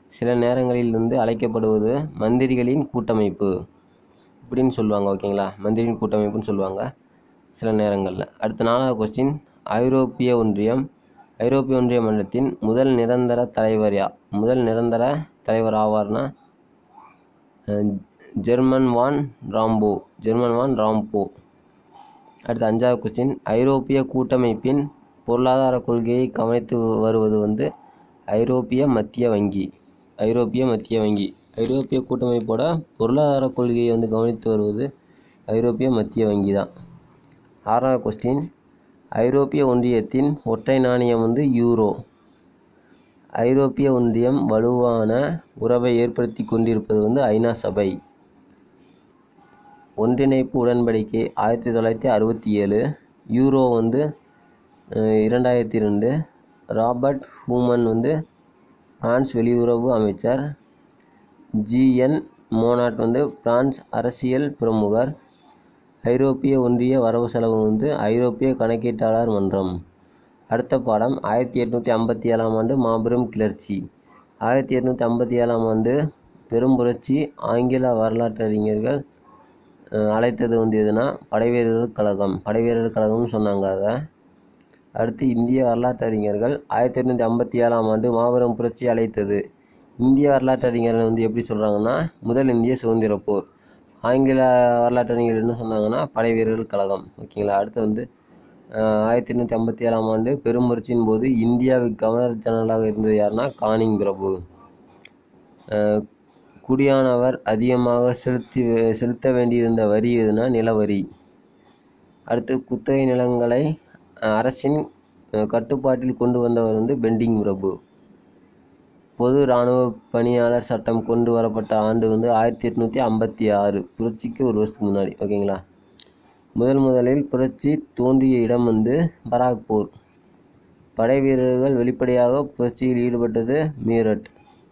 சில நேரங்களில் வந்து அழைக்கப்படுவது மந்திரிகளின் கூட்டமைப்பு இப்படின்னு சொல்லுவாங்க ஓகேங்களா மந்திரியின் கூட்டமைப்புன்னு சொல்லுவாங்க சில நேரங்களில் அடுத்த நாலாவது கொஸ்டின் ஐரோப்பிய ஒன்றியம் ஐரோப்பிய ஒன்றிய மன்றத்தின் முதல் நிரந்தர தலைவர் யா முதல் நிரந்தர தலைவர் ஆவார்னா அஹ், ஜெர்மன் வான் ராம்போ ஜெர்மன் வான் ராம்போ அடுத்த அஞ்சாவது கொஸ்டின் ஐரோப்பிய கூட்டமைப்பின் பொருளாதார கொள்கையை கவனித்து வருவது வந்து ஐரோப்பிய மத்திய வங்கி ஐரோப்பிய மத்திய வங்கி ஐரோப்பிய கூட்டமைப்போட பொருளாதார கொள்கையை வந்து கவனித்து வருவது ஐரோப்பிய மத்திய வங்கி தான் ஆறாவது கொஸ்டின் ஐரோப்பிய ஒன்றியத்தின் ஒற்றை நாணயம் வந்து யூரோ ஐரோப்பிய ஒன்றியம் வலுவான உறவை ஏற்படுத்தி கொண்டிருப்பது வந்து ஐநா சபை ஒன்றிணைப்பு உடன்படிக்கை ஆயிரத்தி தொள்ளாயிரத்தி அறுபத்தி ஏழு யூரோ வந்து அஹ், இரண்டாயிரத்தி ரெண்டு ராபர்ட் ஹூமன் வந்து பிரான்ஸ் வெளியுறவு அமைச்சர் ஜிஎன் மோனாட் வந்து பிரான்ஸ் அரசியல் பிரமுகர் ஐரோப்பிய ஒன்றிய வரவு செலவு வந்து ஐரோப்பிய கணக்கீட்டாளர் மன்றம் அடுத்த பாடம் ஆயிரத்தி எட்நூற்றி ஐம்பத்தி ஏழாம் ஆண்டு மாபெரும் கிளர்ச்சி ஆயிரத்தி எட்நூற்றி ஐம்பத்தி ஏழாம் ஆண்டு பெரும் புரட்சி ஆங்கில வரலாற்றறிஞர்கள் அஹ், அழைத்தது வந்து எதுனா படைவீரர்கள் கழகம் படைவீரர்கள் கழகம்னு சொன்னாங்க அதை அடுத்து இந்திய வரலாற்றறிஞர்கள் ஆயிரத்தி எட்நூற்றி ஐம்பத்தி ஏழாம் ஆண்டு மாபெரும் புரட்சி அழைத்தது இந்திய வரலாற்றறிஞர்கள் வந்து எப்படி சொல்கிறாங்கன்னா முதல் இந்திய சுதந்திர போர் ஆங்கில வரலாற்றறிஞர்கள் என்ன சொன்னாங்கன்னா படை வீரர்கள் கழகம் ஓகேங்களா அடுத்து வந்து ஆஹ், ஆயிரத்தி எண்ணூற்றி ஐம்பத்தி ஏழாம் ஆண்டு பெரும் புரட்சியின் போது இந்தியாவுக்கு கவர்னர் ஜெனரலாக இருந்தது யாருன்னா கானிங் பிரபு ஆஹ், குடியானவர் அதிகமாக செலுத்தி செலுத்த வேண்டியிருந்த வரி எதுனா நிலவரி அடுத்து குத்தகை நிலங்களை அஹ், அரசின் அஹ், கட்டுப்பாட்டில் கொண்டு வந்தவர் வந்து பெண்டிங் பிரபு பொது இராணுவ பணியாளர் சட்டம் கொண்டு வரப்பட்ட ஆண்டு வந்து ஆயிரத்தி எட்நூற்றி ஐம்பத்தி ஆறு புரட்சிக்கு ஒரு வருஷத்துக்கு முன்னாடி ஓகேங்களா முதல் முதலில் புரட்சி தோன்றிய இடம் வந்து பராக்பூர் படை வீரர்கள் வெளிப்படையாக புரட்சியில் ஈடுபட்டது மீரட்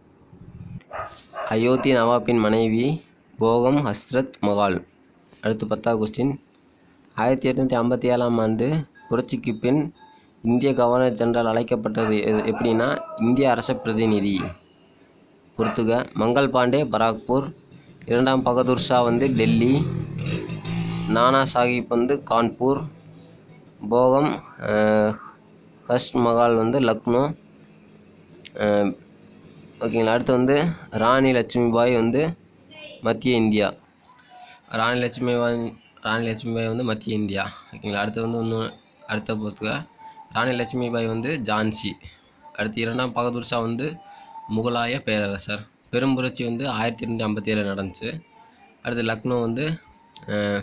அயோத்தி நவாப்பின் மனைவி போகம் ஹஸ்ரத் மகால் அடுத்து பத்தாவது கொஸ்டின் ஆயிரத்தி எட்நூற்றி ஐம்பத்தி ஏழாம் ஆண்டு புரட்சிக்கு பின் இந்திய கவர்னர் ஜெனரல் அழைக்கப்பட்டது எது- எப்படின்னா இந்திய அரச பிரதிநிதி பொறுத்துக மங்கள் பாண்டே பராக்பூர் இரண்டாம் பகதூர் ஷா வந்து டெல்லி நானா சாஹிப் வந்து கான்பூர் போகம் அஹ், ஹஷ் மகால் வந்து லக்னோ அஹ், ஓகேங்களா அடுத்து வந்து ராணி லட்சுமிபாய் வந்து மத்திய இந்தியா ராணி லட்சுமிபாய் ராணி லட்சுமிபாய் வந்து மத்திய இந்தியா ஓகேங்களா அடுத்து வந்து இன்னும் அடுத்த பொறுத்துக்க ராணி லட்சுமிபாய் வந்து ஜான்சி அடுத்து இரண்டாம் பகதூர் ஷா வந்து முகலாய பேரரசர் பெரும் புரட்சி வந்து ஆயிரத்தி எட்நூற்றி ஐம்பத்தி ஏழு நடந்துச்சு அடுத்து லக்னோ வந்து அஹ்,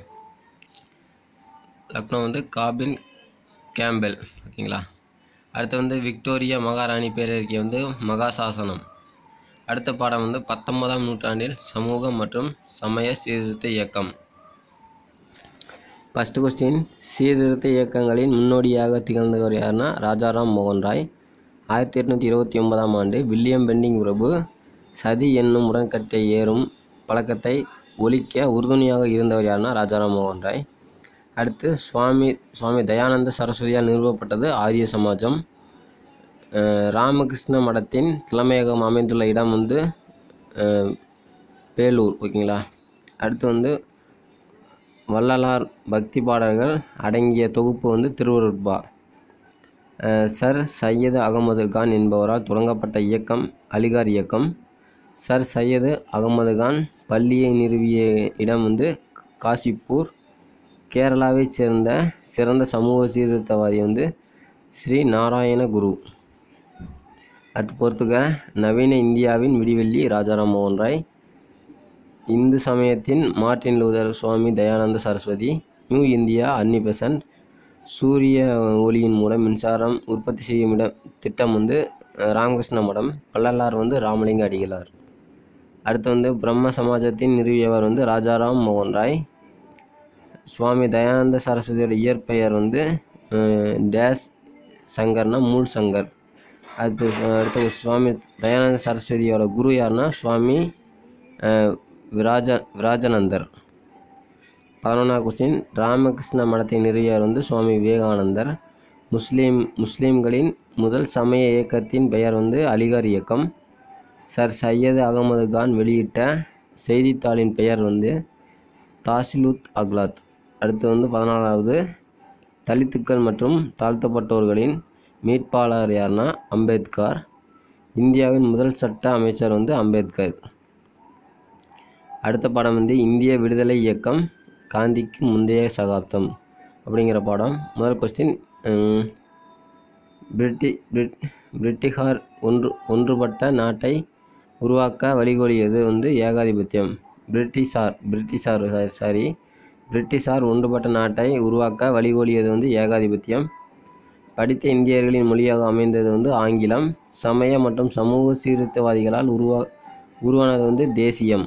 லக்னோ வந்து காபின் கேம்பெல் ஓகேங்களா அடுத்து வந்து விக்டோரியா மகாராணி பேரறிக்கை வந்து மகாசாசனம் அடுத்த பாடம் வந்து பத்தொன்பதாம் நூற்றாண்டில் சமூக மற்றும் சமய சீர்திருத்த இயக்கம் ஃபஸ்ட்டு கொஸ்டின் சீர்திருத்த இயக்கங்களின் முன்னோடியாக திகழ்ந்தவர் யாருன்னா ராஜாராம் மோகன் ராய் ஆயிரத்தி எட்நூற்றி இருபத்தி ஒன்பதாம் ஆண்டு வில்லியம் பெண்டிங் பிரபு சதி என்னும் உடன்கட்டை ஏறும் பழக்கத்தை ஒழிக்க உறுதுணையாக இருந்தவர் யாருன்னா ராஜாராம் மோகன் ராய் அடுத்து சுவாமி சுவாமி தயானந்த சரஸ்வதியால் நிறுவப்பட்டது ஆரிய சமாஜம் அஹ் ராமகிருஷ்ண மடத்தின் தலைமையகம் அமைந்துள்ள இடம் வந்து அஹ், பேலூர் ஓகேங்களா அடுத்து வந்து வள்ளலார் பக்தி பாடல்கள் அடங்கிய தொகுப்பு வந்து திருவருட்பா அஹ், சர் சையது அகமது கான் என்பவரால் தொடங்கப்பட்ட இயக்கம் அலிகார் இயக்கம் சர் சையது அகமது கான் பள்ளியை நிறுவிய இடம் வந்து காசிப்பூர் கேரளாவைச் சேர்ந்த சிறந்த சமூக சீர்திருத்தவாதி வந்து ஸ்ரீ நாராயண குரு அது பொறுத்துக்க நவீன இந்தியாவின் விடிவெள்ளி ராஜாராம் மோகன் ராய் இந்து சமயத்தின் Martin Luther Swami Dayananda Saraswati New India Annie Besant சூரிய ஒளியின் மூலம் மின்சாரம் உற்பத்தி செய்யும் இடம் திட்டம் வந்து அஹ், ராமகிருஷ்ண மடம் வள்ளலார் வந்து ராமலிங்க அடிகளார் அடுத்து வந்து பிரம்ம சமாஜத்தின் நிறுவியவர் வந்து ராஜாராம் மோகன் ராய் சுவாமி தயானந்த சரஸ்வதியோட இயற்பெயர் வந்து அஹ், டேஸ் சங்கர்னா மூல் சங்கர் அடுத்து அஹ், அடுத்து சுவாமி தயானந்த சரஸ்வதியோட குரு யாருன்னா சுவாமி அஹ், விராஜ விராஜனந்தர் பதினொன்றாவது கொஸ்டின் ராமகிருஷ்ண மடத்தை நிறுவியவர் வந்து சுவாமி விவேகானந்தர் முஸ்லீம் முஸ்லீம்களின் முதல் சமய இயக்கத்தின் பெயர் வந்து அலிகார் இயக்கம் சர் சையது அகமது கான் வெளியிட்ட செய்தித்தாளின் பெயர் வந்து தாசிலுத் அக்லாத் அடுத்து வந்து பதினாலாவது தலித்துக்கள் மற்றும் தாழ்த்தப்பட்டோர்களின் மீட்பாளர் யார்னா அம்பேத்கர் இந்தியாவின் முதல் சட்ட அமைச்சர் வந்து அம்பேத்கர் அடுத்த பாடம் வந்து இந்திய விடுதலை இயக்கம் காந்திக்கு முந்தைய சகாப்தம் அப்படிங்கிற பாடம் முதல் கொஸ்டின் பிரிட்டி பிரிட் பிரிட்டிஷார் ஒன்று ஒன்றுபட்ட நாட்டை உருவாக்க வழிகோலியது வந்து ஏகாதிபத்தியம் பிரிட்டிஷார் பிரிட்டிஷார் சாரி பிரிட்டிஷார் ஒன்றுபட்ட நாட்டை உருவாக்க வழிகோலியது வந்து ஏகாதிபத்தியம் படித்த இந்தியர்களின் மொழியாக அமைந்தது வந்து ஆங்கிலம் சமய மற்றும் சமூக சீர்திருத்தவாதிகளால் உருவா உருவானது வந்து தேசியம்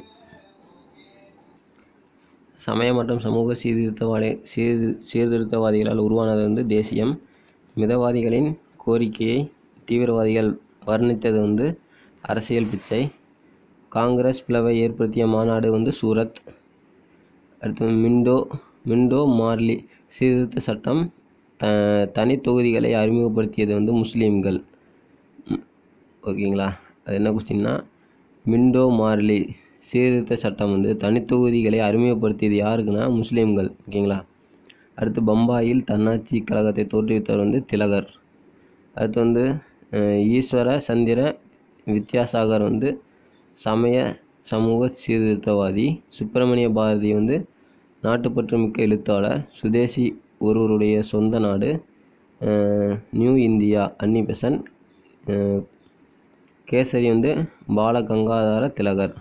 சமய மற்றும் சமூக சீர்திருத்தவாதி சீர் சீர்திருத்தவாதிகளால் உருவானது வந்து தேசியம் மிதவாதிகளின் கோரிக்கையை தீவிரவாதிகள் வர்ணித்தது வந்து அரசியல் பிச்சை காங்கிரஸ் பிளவை ஏற்படுத்திய மாநாடு வந்து சூரத் அடுத்து மிண்டோ மிண்டோ மார்லி சீர்திருத்த சட்டம் த தனி தொகுதிகளை அறிமுகப்படுத்தியது வந்து முஸ்லீம்கள் ஓகேங்களா அது என்ன கொஸ்டின்னா மிண்டோ மார்லி சீர்திருத்த சட்டம் வந்து தனித்தொகுதிகளை அறிமுகப்படுத்தியது யாருக்குன்னா முஸ்லீம்கள் ஓகேங்களா அடுத்து பம்பாயில் தன்னாட்சி கழகத்தை தோற்றுவித்தவர் வந்து திலகர் அடுத்து வந்து ஈஸ்வர சந்திர வித்யாசாகர் வந்து சமய சமூக சீர்திருத்தவாதி சுப்பிரமணிய பாரதி வந்து நாட்டுப்பற்று மிக்க எழுத்தாளர் சுதேசி ஒருவருடைய சொந்த நாடு New India Annie Besant Kesari வந்து பால கங்காதார திலகர்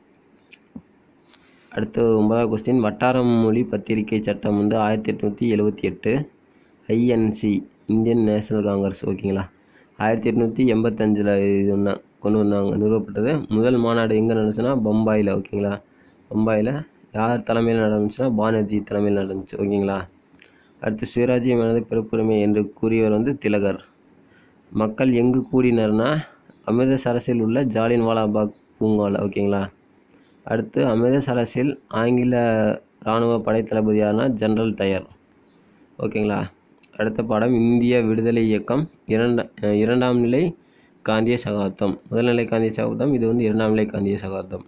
அடுத்து ஒன்பதாவது கொஸ்டின் வட்டார மொழி பத்திரிகை சட்டம் வந்து ஆயிரத்தி எட்நூற்றி எழுபத்தி எட்டு ஐஎன்சி இந்தியன் நேஷனல் காங்கிரஸ் ஓகேங்களா ஆயிரத்தி எட்நூற்றி எண்பத்தஞ்சில் இது ஒன்று கொண்டு வந்தாங்க நிறுவப்பட்டது முதல் மாநாடு எங்கே நடந்துச்சுன்னா பம்பாயில் ஓகேங்களா பம்பாயில் யார் தலைமையில் நடந்துச்சுன்னா பானர்ஜி தலைமையில் நடந்துச்சு ஓகேங்களா அடுத்து சுயராஜ்யம் எனது பிறப்புரிமை என்று கூறியவர் வந்து திலகர் மக்கள் எங்கு கூடினர்னா அமிர்தசரஸில் உள்ள ஜாலியன் வாலாபாக் பூங்காவில் ஓகேங்களா அடுத்து அமிர்தசரஸில் ஆங்கில இராணுவ படைத்தளபதி யாருன்னா ஜெனரல் டயர் ஓகேங்களா அடுத்த பாடம் இந்திய விடுதலை இயக்கம் இரண்ட இரண்டாம் நிலை காந்திய சகாப்தம் முதல் நிலை காந்திய சகாப்தம் இது வந்து இரண்டாம் நிலை காந்திய சகாப்தம்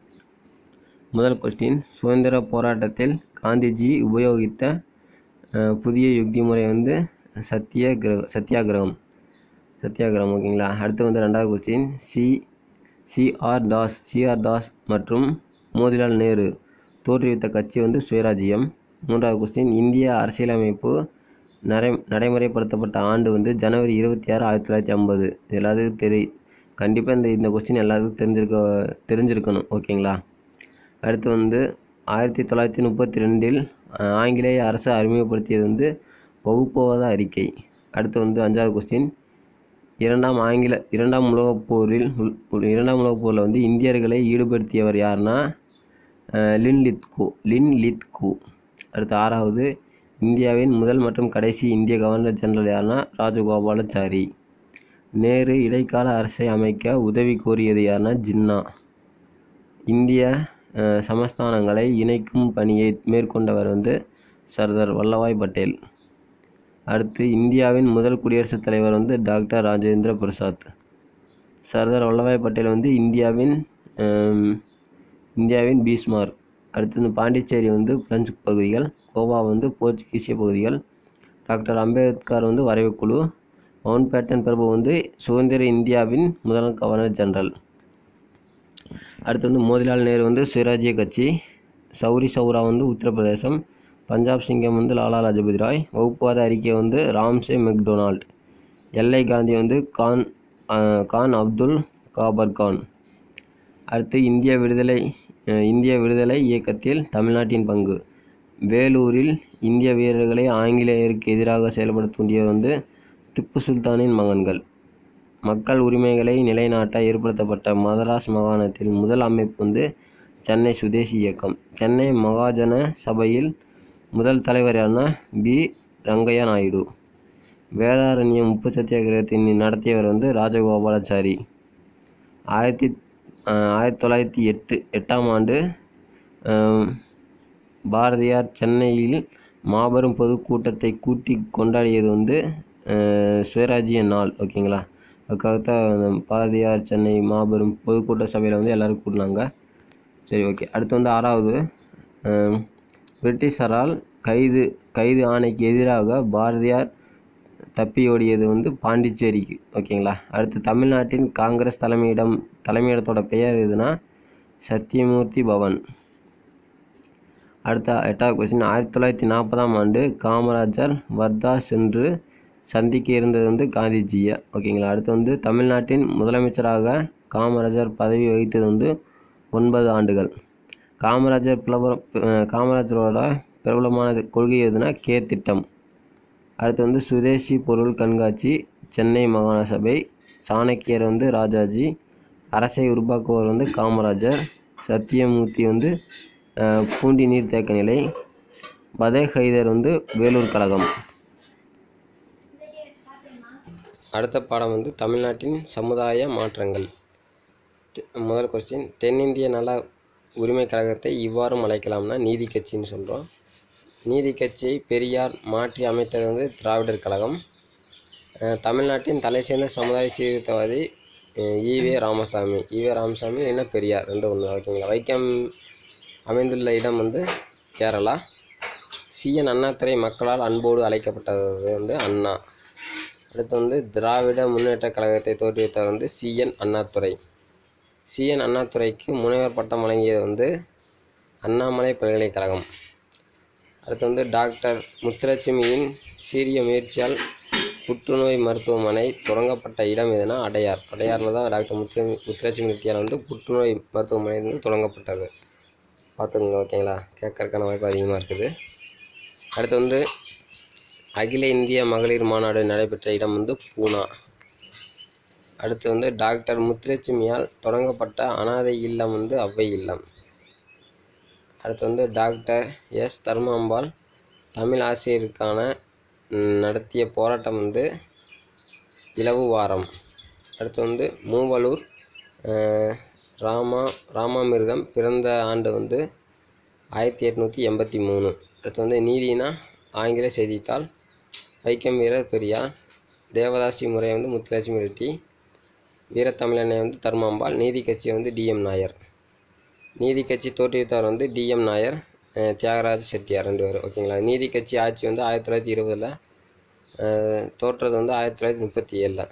முதல் கொஸ்டின் சுதந்திர போராட்டத்தில் காந்திஜி உபயோகித்த புதிய யுக்தி முறை வந்து சத்திய கிரக சத்தியாகிரகம் சத்தியாகிரகம் ஓகேங்களா அடுத்து வந்து ரெண்டாவது question C C R Das C R Das மற்றும் மோதிலால் நேரு தோற்றுவித்த கட்சி வந்து சுயராஜ்யம் மூன்றாவது கொஸ்டின் இந்திய அரசியலமைப்பு நடை நடைமுறைப்படுத்தப்பட்ட ஆண்டு வந்து ஜனவரி இருபத்தி ஆறு ஆயிரத்தி தொள்ளாயிரத்தி ஐம்பது எல்லாத்துக்கும் தெரி கண்டிப்பாக இந்த இந்த கொஸ்டின் எல்லாத்துக்கும் தெரிஞ்சிருக்க தெரிஞ்சிருக்கணும் ஓகேங்களா அடுத்து வந்து ஆயிரத்தி தொள்ளாயிரத்தி முப்பத்தி ரெண்டில் ஆங்கிலேய அரசு அறிமுகப்படுத்தியது வந்து வகுப்புவாத அறிக்கை அடுத்து வந்து அஞ்சாவது கொஸ்டின் இரண்டாம் ஆங்கில இரண்டாம் உலகப் போரில் இரண்டாம் உலகப் போரில் வந்து இந்தியர்களை ஈடுபடுத்தியவர் யாருன்னா லின் லித்கோ லின் லித்கோ அடுத்து ஆறாவது இந்தியாவின் முதல் மற்றும் கடைசி இந்திய கவர்னர் ஜெனரல் யாருன்னா ராஜகோபாலாச்சாரி நேரு இடைக்கால அரசை அமைக்க உதவி கோரியது யாருன்னா ஜின்னா இந்திய சமஸ்தானங்களை இணைக்கும் பணியை மேற்கொண்டவர் வந்து சர்தார் வல்லபாய் பட்டேல் அடுத்து இந்தியாவின் முதல் குடியரசுத் தலைவர் வந்து டாக்டர் ராஜேந்திர பிரசாத் சர்தார் வல்லபாய் பட்டேல் வந்து இந்தியாவின் இந்தியாவின் பீஸ்மார்க் அடுத்து வந்து பாண்டிச்சேரி வந்து பிரெஞ்சு பகுதிகள் கோவா வந்து போர்ச்சுகீசிய பகுதிகள் டாக்டர் அம்பேத்கர் வந்து வரைவுக்குழு மவுண்ட் பேட்டன் பிரபு வந்து சுதந்திர இந்தியாவின் முதல் கவர்னர் ஜெனரல் அடுத்து வந்து மோதிலால் நேரு வந்து சுயராஜ்ய கட்சி சௌரி சௌரா வந்து உத்தரப்பிரதேசம் பஞ்சாப் சிங்கம் வந்து லாலா லஜபதி ராய் வகுப்புவாத அறிக்கை வந்து ராம்சே மெக்டொனால்ட் எல்லை காந்தி வந்து கான் கான் அப்துல் காபர் கான் அடுத்து இந்திய விடுதலை இந்திய விடுதலை இயக்கத்தில் தமிழ்நாட்டின் பங்கு வேலூரில் இந்திய வீரர்களை ஆங்கிலேயருக்கு எதிராக செயல்பட தூண்டியவர் வந்து திப்பு சுல்தானின் மகன்கள் மக்கள் உரிமைகளை நிலைநாட்ட ஏற்படுத்தப்பட்ட மதராஸ் மாகாணத்தில் முதல் அமைப்பு வந்து சென்னை சுதேசி இயக்கம் சென்னை மகாஜன சபையில் முதல் தலைவர் யாருன்னா பி ரங்கையா நாயுடு வேதாரண்யம் உப்பு சத்தியாகிரகத்தின் நடத்தியவர் வந்து ராஜகோபாலாச்சாரி ஆயிரத்தி ஆயிரத்தி தொள்ளாயிரத்தி எட்டு எட்டாம் ஆண்டு பாரதியார் சென்னையில் மாபெரும் பொதுக்கூட்டத்தை கூட்டி கொண்டாடியது வந்து சுயராஜ்ய நாள் ஓகேங்களா அதுக்காகத்தான் அந்த பாரதியார் சென்னை மாபெரும் பொதுக்கூட்ட சபையில் வந்து எல்லோரும் கூட்டினாங்க சரி ஓகே அடுத்து வந்து ஆறாவது அஹ், பிரிட்டிஷாரால் கைது கைது ஆணைக்கு எதிராக பாரதியார் தப்பியோடியது வந்து பாண்டிச்சேரிக்கு ஓகேங்களா அடுத்து தமிழ்நாட்டின் காங்கிரஸ் தலைமையிடம் தலைமையிடத்தோட பெயர் எதுனா சத்தியமூர்த்தி பவன் அடுத்த எட்டாவது கொஸ்டின் ஆயிரத்தி தொள்ளாயிரத்தி நாற்பதாம் ஆண்டு காமராஜர் வர்தா சென்று சந்திக்க இருந்தது வந்து காந்திஜியை ஓகேங்களா அடுத்து வந்து தமிழ்நாட்டின் முதலமைச்சராக காமராஜர் பதவி வகித்தது வந்து ஒன்பது ஆண்டுகள் காமராஜர் பிரபலம் அஹ் காமராஜரோட பிரபலமான கொள்கை எதுனா கே திட்டம் அடுத்து வந்து சுதேசி பொருள் கண்காட்சி சென்னை மாகாண சபை சாணக்கியர் வந்து ராஜாஜி அரசை உருவாக்குவர் வந்து காமராஜர் சத்தியமூர்த்தி வந்து அஹ், பூண்டி நீர்த்தேக்க நிலை பதே ஹைதர் வந்து வேலூர் கழகம் அடுத்த பாடம் வந்து தமிழ்நாட்டின் சமுதாய மாற்றங்கள் தெ- முதல் கொஸ்டின் தென்னிந்திய நல உரிமை கழகத்தை இவ்வாறும் அழைக்கலாம்னா நீதி கட்சின்னு சொல்கிறோம் நீதி கட்சியை பெரியார் மாற்றி அமைத்தது வந்து திராவிடர் கழகம் அஹ் தமிழ்நாட்டின் தலை சேர்ந்த சமுதாய சீர்திருத்தவாதி அஹ் ஈவே ராமசாமி ஈவே ராமசாமி என்ன பெரியார் ரெண்டு ஒன்று ஓகேங்களா வைக்கம் அமைந்துள்ள இடம் வந்து கேரளா சிஎன் அண்ணாதுரை மக்களால் அன்போடு அழைக்கப்பட்டது வந்து அண்ணா அடுத்து வந்து திராவிட முன்னேற்ற கழகத்தை தோற்றுவித்தவர் வந்து சிஎன் அண்ணாதுரை சிஎன் அண்ணாதுரைக்கு முனைவர் பட்டம் வழங்கியது வந்து அண்ணாமலை பல்கலைக்கழகம் அடுத்து வந்து டாக்டர் முத்துலட்சுமியின் சீரிய முயற்சியால் புற்றுநோய் மருத்துவமனை தொடங்கப்பட்ட இடம் எதுனா அடையார் அடையாரில் தான் டாக்டர் முத்து முத்துலட்சுமி ரெட்டியால் வந்து புற்றுநோய் மருத்துவமனை வந்து தொடங்கப்பட்டது பார்த்துக்கோங்க ஓகேங்களா கேட்கறதுக்கான வாய்ப்பு அதிகமாக இருக்குது அடுத்து வந்து அகில இந்திய மகளிர் மாநாடு நடைபெற்ற இடம் வந்து பூனா அடுத்து வந்து டாக்டர் முத்துலட்சுமியால் தொடங்கப்பட்ட அனாதை இல்லம் வந்து அவ்வை இல்லம் அடுத்து வந்து டாக்டர் எஸ் தர்மாம்பாள் தமிழ் ஆசிரியருக்கான ம், நடத்திய போராட்டம் வந்து இலவு வாரம் அடுத்து வந்து மூவலூர் அஹ், ராமா ராமாமிர்தம் பிறந்த ஆண்டு வந்து ஆயிரத்தி எட்நூற்றி எண்பத்தி மூணு அடுத்து வந்து நீதினா ஆங்கில செய்தித்தாள் வைக்கம் வீரர் பெரியார் தேவதாசி முறை வந்து முத்துலட்சுமி ரெட்டி வீரத்தமிழனை வந்து தர்மாம்பாள் நீதி கட்சி வந்து டிஎம் நாயர் நீதி கட்சி தோற்றுவித்தவர் வந்து டிஎம் நாயர் அஹ் தியாகராஜ செட்டியார் ரெண்டு பேர் ஓகேங்களா நீதி கட்சி ஆட்சி வந்து ஆயிரத்தி தொள்ளாயிரத்தி இருபதில் தோற்றது வந்து ஆயிரத்தி தொள்ளாயிரத்தி முப்பத்தி ஏழில்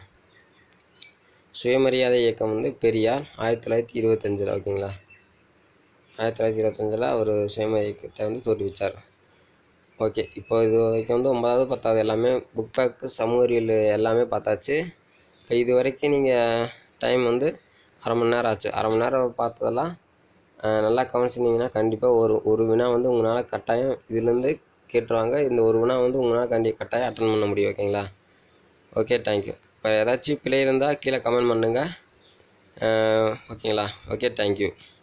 சுயமரியாதை இயக்கம் வந்து பெரியார் ஆயிரத்தி தொள்ளாயிரத்தி இருபத்தஞ்சில் ஓகேங்களா ஆயிரத்தி தொள்ளாயிரத்தி இருபத்தஞ்சில் அவர் சுயமரியாதை இயக்கத்தை வந்து தோற்றுவிச்சார் ஓகே இப்போ இது வரைக்கும் வந்து ஒன்பதாவது பத்தாவது எல்லாமே புக் பேக்கு சமூக அறிவியல் எல்லாமே பார்த்தாச்சு இப்போ இது வரைக்கும் நீங்கள் டைம் வந்து அரை மணி நேரம் ஆச்சு அரை மணி நேரம் பார்த்ததெல்லாம் அஹ், நல்லா கவனிச்சிருந்தீங்கன்னா கண்டிப்பாக ஒரு ஒரு வினா வந்து உங்களால் கட்டாயம் இதுலேருந்து கேட்டுருவாங்க இந்த ஒரு வினா வந்து உங்களால் கண்டி கட்டாயம் அட்டன் பண்ண முடியும் ஓகேங்களா ஓகே தேங்க்யூ இப்போ ஏதாச்சும் பிழை இருந்தால் கீழே கமெண்ட் பண்ணுங்கள் ஓகேங்களா ஓகே தேங்க்யூ